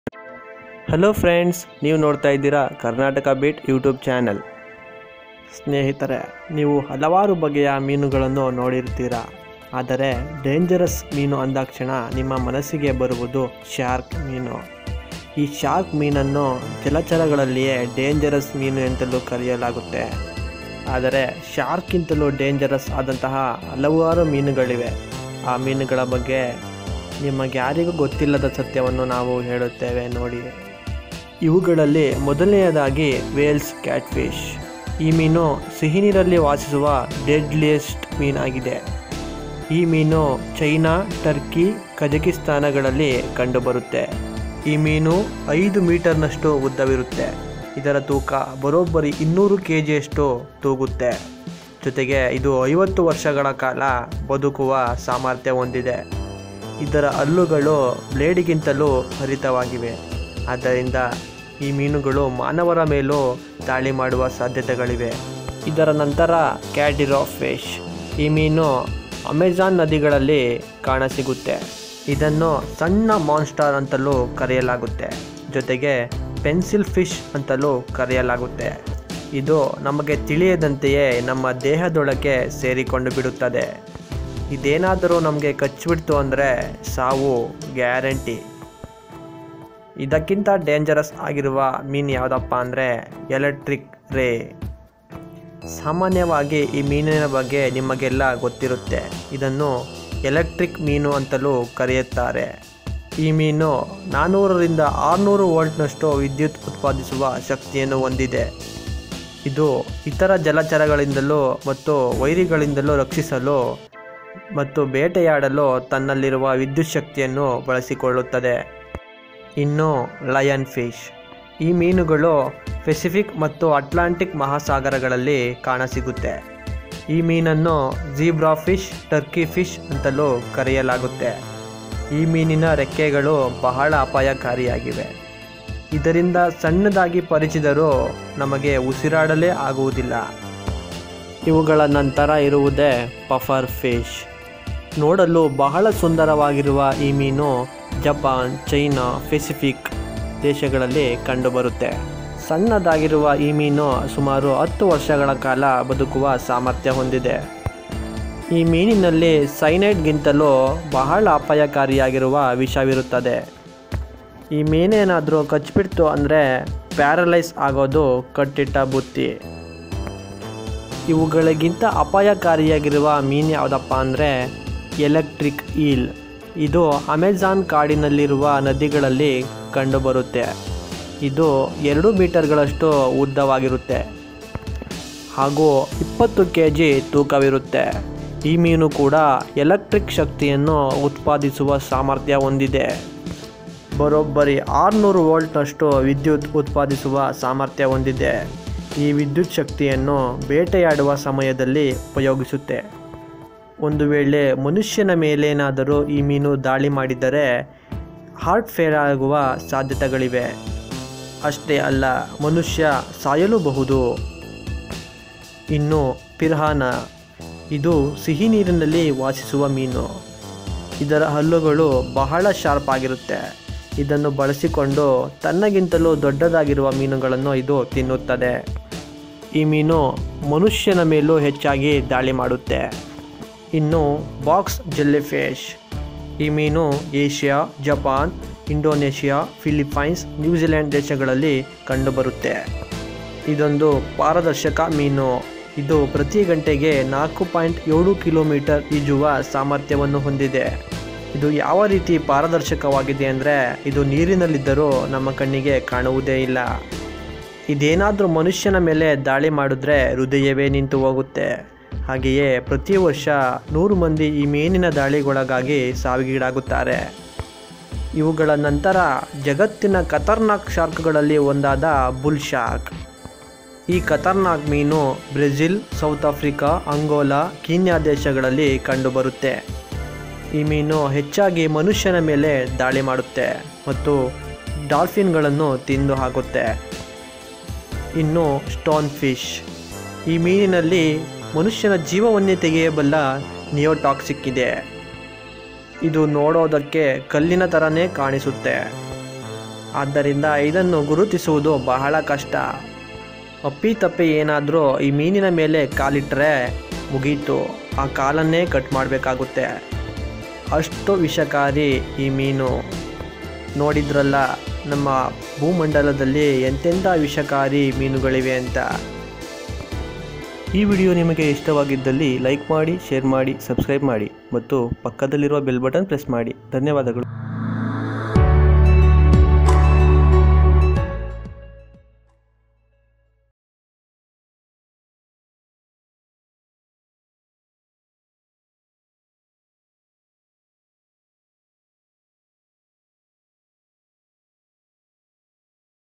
hello friends ನೀವು ನೋಡ್ತಾ ಇದ್ದೀರಾ ಕರ್ನಾಟಕ ಬೀಟ್ ಯೂಟ್ಯೂಬ್ ಚಾನಲ್ ಸ್ನೇಹಿತರೆ ನೀವು ಹಲವಾರು ಬಗೆಯ ಮೀನುಗಳನ್ನು ನೋಡಿರ್ತೀರಾ ಆದರೆ ಡೇಂಜರಸ್ ಮೀನು ಅಂದಾಕ್ಷಣ ನಿಮ್ಮ ಮನಸ್ಸಿಗೆ ಬರುವುದು ಶಾರ್ಕ್ ಮೀನು ಈ ಶಾರ್ಕ್ ಮೀನನ್ನು ಜಲಚರಗಳಲ್ಲಿಯೇ ಡೇಂಜರಸ್ ಮೀನು ಎಂತಲೂ ಕರೆಯಲಾಗುತ್ತೆ ಆದರೆ ಶಾರ್ಕ್ಗಿಂತಲೂ ಡೇಂಜರಸ್ ಆದಂತಹ ಹಲವಾರು ಮೀನುಗಳಿವೆ ಆ ಮೀನುಗಳ ಬಗ್ಗೆ ನಿಮಗೆ ಯಾರಿಗೂ ಗೊತ್ತಿಲ್ಲದ ಸತ್ಯವನ್ನು ನಾವು ಹೇಳುತ್ತೇವೆ ನೋಡಿ ಇವುಗಳಲ್ಲಿ ಮೊದಲನೆಯದಾಗಿ ವೇಲ್ಸ್ ಕ್ಯಾಟ್ಫಿಶ್ ಈ ಮೀನು ಸಿಹಿನೀರಲ್ಲಿ ವಾಸಿಸುವ ಡೆಡ್ಲಿಯೆಸ್ಟ್ ಮೀನಾಗಿದೆ ಈ ಮೀನು ಚೈನಾ ಟರ್ಕಿ ಕಜಕಿಸ್ತಾನಗಳಲ್ಲಿ ಕಂಡುಬರುತ್ತೆ ಈ ಮೀನು ಐದು ಮೀಟರ್ನಷ್ಟು ಉದ್ದವಿರುತ್ತೆ ಇದರ ತೂಕ ಬರೋಬ್ಬರಿ ಇನ್ನೂರು ಕೆ ಜಿಯಷ್ಟು ತೂಗುತ್ತೆ ಜೊತೆಗೆ ಇದು ಐವತ್ತು ವರ್ಷಗಳ ಕಾಲ ಬದುಕುವ ಸಾಮರ್ಥ್ಯ ಹೊಂದಿದೆ ಇದರ ಹಲ್ಲುಗಳು ಬ್ಲೇಡಿಗಿಂತಲೂ ಹರಿತವಾಗಿವೆ ಆದ್ದರಿಂದ ಈ ಮೀನುಗಳು ಮಾನವರ ಮೇಲೂ ದಾಳಿ ಮಾಡುವ ಸಾಧ್ಯತೆಗಳಿವೆ ಇದರ ನಂತರ ಕ್ಯಾಡಿರೋ ಫಿಶ್ ಈ ಮೀನು ಅಮೆಜಾನ್ ನದಿಗಳಲ್ಲಿ ಕಾಣಸಿಗುತ್ತೆ ಇದನ್ನು ಸಣ್ಣ ಮಾನ್ಸ್ಟರ್ ಅಂತಲೂ ಕರೆಯಲಾಗುತ್ತೆ ಜೊತೆಗೆ ಪೆನ್ಸಿಲ್ ಫಿಶ್ ಅಂತಲೂ ಕರೆಯಲಾಗುತ್ತೆ ಇದು ನಮಗೆ ತಿಳಿಯದಂತೆಯೇ ನಮ್ಮ ದೇಹದೊಳಗೆ ಸೇರಿಕೊಂಡು ಬಿಡುತ್ತದೆ ಇದೇನಾದರೂ ನಮಗೆ ಕಚ್ಚಿಬಿಡ್ತು ಅಂದರೆ ಸಾವು ಗ್ಯಾರಂಟಿ ಇದಕ್ಕಿಂತ ಡೇಂಜರಸ್ ಆಗಿರುವ ಮೀನು ಯಾವುದಪ್ಪ ಅಂದರೆ ಎಲೆಕ್ಟ್ರಿಕ್ ರೇ ಸಾಮಾನ್ಯವಾಗಿ ಈ ಮೀನಿನ ಬಗ್ಗೆ ನಿಮಗೆಲ್ಲ ಗೊತ್ತಿರುತ್ತೆ ಇದನ್ನು ಎಲೆಕ್ಟ್ರಿಕ್ ಮೀನು ಅಂತಲೂ ಕರೆಯುತ್ತಾರೆ ಈ ಮೀನು ನಾನ್ನೂರರಿಂದ ಆರುನೂರು ವೋಲ್ಟ್ನಷ್ಟು ವಿದ್ಯುತ್ ಉತ್ಪಾದಿಸುವ ಶಕ್ತಿಯನ್ನು ಹೊಂದಿದೆ ಇದು ಇತರ ಜಲಚರಗಳಿಂದಲೂ ಮತ್ತು ವೈರಿಗಳಿಂದಲೂ ರಕ್ಷಿಸಲು ಮತ್ತು ಬೇಟೆಯಾಡಲು ತನ್ನಲ್ಲಿರುವ ವಿದ್ಯುತ್ ಶಕ್ತಿಯನ್ನು ಬಳಸಿಕೊಳ್ಳುತ್ತದೆ ಇನ್ನು ಲಯನ್ ಫಿಶ್ ಈ ಮೀನುಗಳು ಪೆಸಿಫಿಕ್ ಮತ್ತು ಅಟ್ಲಾಂಟಿಕ್ ಮಹಾಸಾಗರಗಳಲ್ಲಿ ಕಾಣಸಿಗುತ್ತೆ ಈ ಮೀನನ್ನು ಜೀಬ್ರಾ ಫಿಶ್ ಟರ್ಕಿ ಫಿಶ್ ಅಂತಲೂ ಕರೆಯಲಾಗುತ್ತೆ ಈ ಮೀನಿನ ರೆಕ್ಕೆಗಳು ಬಹಳ ಅಪಾಯಕಾರಿಯಾಗಿವೆ ಇದರಿಂದ ಸಣ್ಣದಾಗಿ ಪರಿಚಿದರೂ ನಮಗೆ ಉಸಿರಾಡಲೇ ಆಗುವುದಿಲ್ಲ ಇವುಗಳ ನಂತರ ಇರುವುದೇ ಪಫರ್ ಫಿಶ್ ನೋಡಲು ಬಹಳ ಸುಂದರವಾಗಿರುವ ಈ ಮೀನು ಜಪಾನ್ ಚೈನಾ ಪೆಸಿಫಿಕ್ ದೇಶಗಳಲ್ಲಿ ಕಂಡುಬರುತ್ತೆ ಸಣ್ಣದಾಗಿರುವ ಈ ಮೀನು ಸುಮಾರು ಹತ್ತು ವರ್ಷಗಳ ಕಾಲ ಬದುಕುವ ಸಾಮರ್ಥ್ಯ ಹೊಂದಿದೆ ಈ ಮೀನಿನಲ್ಲಿ ಸೈನೈಡ್ಗಿಂತಲೂ ಬಹಳ ಅಪಾಯಕಾರಿಯಾಗಿರುವ ವಿಷವಿರುತ್ತದೆ ಈ ಮೀನೇನಾದರೂ ಕಚ್ಚಿಬಿಡ್ತು ಅಂದರೆ ಪ್ಯಾರಲೈಸ್ ಆಗೋದು ಕಟ್ಟಿಟ್ಟ ಬುತ್ತಿ ಇವುಗಳಿಗಿಂತ ಅಪಾಯಕಾರಿಯಾಗಿರುವ ಮೀನು ಯಾವುದಪ್ಪ ಅಂದರೆ ಎಲೆಕ್ಟ್ರಿಕ್ ಈಲ್ ಇದು ಅಮೆಜಾನ್ ಕಾಡಿನಲ್ಲಿರುವ ನದಿಗಳಲ್ಲಿ ಕಂಡುಬರುತ್ತೆ ಇದು ಎರಡು ಮೀಟರ್ಗಳಷ್ಟು ಉದ್ದವಾಗಿರುತ್ತೆ ಹಾಗೂ ಇಪ್ಪತ್ತು ಕೆ ಜಿ ತೂಕವಿರುತ್ತೆ ಈ ಮೀನು ಕೂಡ ಎಲೆಕ್ಟ್ರಿಕ್ ಶಕ್ತಿಯನ್ನು ಉತ್ಪಾದಿಸುವ ಸಾಮರ್ಥ್ಯ ಹೊಂದಿದೆ ಬರೋಬ್ಬರಿ ಆರುನೂರು ವೋಲ್ಟ್ನಷ್ಟು ವಿದ್ಯುತ್ ಉತ್ಪಾದಿಸುವ ಸಾಮರ್ಥ್ಯ ಹೊಂದಿದೆ ಈ ವಿದ್ಯುತ್ ಶಕ್ತಿಯನ್ನು ಬೇಟೆಯಾಡುವ ಸಮಯದಲ್ಲಿ ಉಪಯೋಗಿಸುತ್ತೆ ಒಂದು ವೇಳೆ ಮನುಷ್ಯನ ಮೇಲೇನಾದರೂ ಈ ಮೀನು ದಾಳಿ ಮಾಡಿದರೆ ಹಾರ್ಟ್ ಫೇಲ್ ಆಗುವ ಸಾಧ್ಯತೆಗಳಿವೆ ಅಷ್ಟೇ ಅಲ್ಲ ಮನುಷ್ಯ ಸಾಯಲೂಬಹುದು ಇನ್ನು ಪಿರ್ಹಾನ ಇದು ಸಿಹಿ ನೀರಿನಲ್ಲಿ ವಾಸಿಸುವ ಮೀನು ಇದರ ಹಲ್ಲುಗಳು ಬಹಳ ಶಾರ್ಪ್ ಆಗಿರುತ್ತೆ ಇದನ್ನು ಬಳಸಿಕೊಂಡು ತನ್ನಗಿಂತಲೂ ದೊಡ್ಡದಾಗಿರುವ ಮೀನುಗಳನ್ನು ಇದು ತಿನ್ನುತ್ತದೆ ಈ ಮೀನು ಮನುಷ್ಯನ ಮೇಲೂ ಹೆಚ್ಚಾಗಿ ದಾಳಿ ಮಾಡುತ್ತೆ ಇನ್ನು ಬಾಕ್ಸ್ ಜೆಲ್ಲಿಫಿಶ್ ಈ ಮೀನು Asia Japan Indonesia Philippines New Zealand ದೇಶಗಳಲ್ಲಿ ಕಂಡುಬರುತ್ತೆ ಇದೊಂದು ಪಾರದರ್ಶಕ ಮೀನು ಇದು ಪ್ರತಿ ಗಂಟೆಗೆ ನಾಲ್ಕು ಪಾಯಿಂಟ್ ಏಳು ಕಿಲೋಮೀಟರ್ ಈಜುವ ಸಾಮರ್ಥ್ಯವನ್ನು ಹೊಂದಿದೆ ಇದು ಯಾವ ರೀತಿ ಪಾರದರ್ಶಕವಾಗಿದೆ ಅಂದರೆ ಇದು ನೀರಿನಲ್ಲಿದ್ದರೂ ನಮ್ಮ ಕಣ್ಣಿಗೆ ಕಾಣುವುದೇ ಇಲ್ಲ ಇದೇನಾದರೂ ಮನುಷ್ಯನ ಮೇಲೆ ದಾಳಿ ಮಾಡಿದ್ರೆ ಹೃದಯವೇ ನಿಂತು ಹೋಗುತ್ತೆ ಹಾಗೆಯೇ ಪ್ರತಿ ವರ್ಷ ನೂರು ಮಂದಿ ಈ ಮೀನಿನ ದಾಳಿಗೊಳಗಾಗಿ ಸಾವಿಗೀಡಾಗುತ್ತಾರೆ ಇವುಗಳ ನಂತರ ಜಗತ್ತಿನ ಖತರ್ನಾಕ್ ಶಾರ್ಕ್ಗಳಲ್ಲಿ ಒಂದಾದ ಬುಲ್ ಶಾರ್ಕ್ ಈ ಖತರ್ನಾಕ್ ಮೀನು Brazil South Africa Angola Kenya ದೇಶಗಳಲ್ಲಿ ಕಂಡುಬರುತ್ತೆ ಈ ಮೀನು ಹೆಚ್ಚಾಗಿ ಮನುಷ್ಯನ ಮೇಲೆ ದಾಳಿ ಮಾಡುತ್ತೆ ಮತ್ತು ಡಾಲ್ಫಿನ್ಗಳನ್ನು ತಿಂದು ಹಾಕುತ್ತೆ ಇನ್ನು ಸ್ಟೋನ್ ಫಿಶ್ ಈ ಮೀನಿನಲ್ಲಿ ಮನುಷ್ಯನ ಜೀವವನ್ನೇ ತೆಗೆಯಬಲ್ಲ ನಿಯೋಟಾಕ್ಸಿಕ್ ಇದೆ ಇದು ನೋಡೋದಕ್ಕೆ ಕಲ್ಲಿನ ಥರನೇ ಕಾಣಿಸುತ್ತೆ ಆದ್ದರಿಂದ ಇದನ್ನು ಗುರುತಿಸುವುದು ಬಹಳ ಕಷ್ಟ ಅಪ್ಪಿತಪ್ಪಿ ಏನಾದರೂ ಈ ಮೀನಿನ ಮೇಲೆ ಕಾಲಿಟ್ಟರೆ ಮುಗೀತು ಆ ಕಾಲನ್ನೇ ಕಟ್ ಮಾಡಬೇಕಾಗುತ್ತೆ ಅಷ್ಟು ವಿಷಕಾರಿ ಈ ಮೀನು ನೋಡಿದ್ರಲ್ಲ ನಮ್ಮ ಭೂಮಂಡಲದಲ್ಲಿ ಎಂತೆಂಥ ವಿಷಕಾರಿ ಮೀನುಗಳಿವೆ ಅಂತ ಈ ವಿಡಿಯೋ ನಿಮಗೆ ಇಷ್ಟವಾಗಿದ್ದಲ್ಲಿ ಲೈಕ್ ಮಾಡಿ ಶೇರ್ ಮಾಡಿ ಸಬ್ಸ್ಕ್ರೈಬ್ ಮಾಡಿ ಮತ್ತು ಪಕ್ಕದಲ್ಲಿರುವ ಬೆಲ್ ಬಟನ್ ಪ್ರೆಸ್ ಮಾಡಿ ಧನ್ಯವಾದಗಳು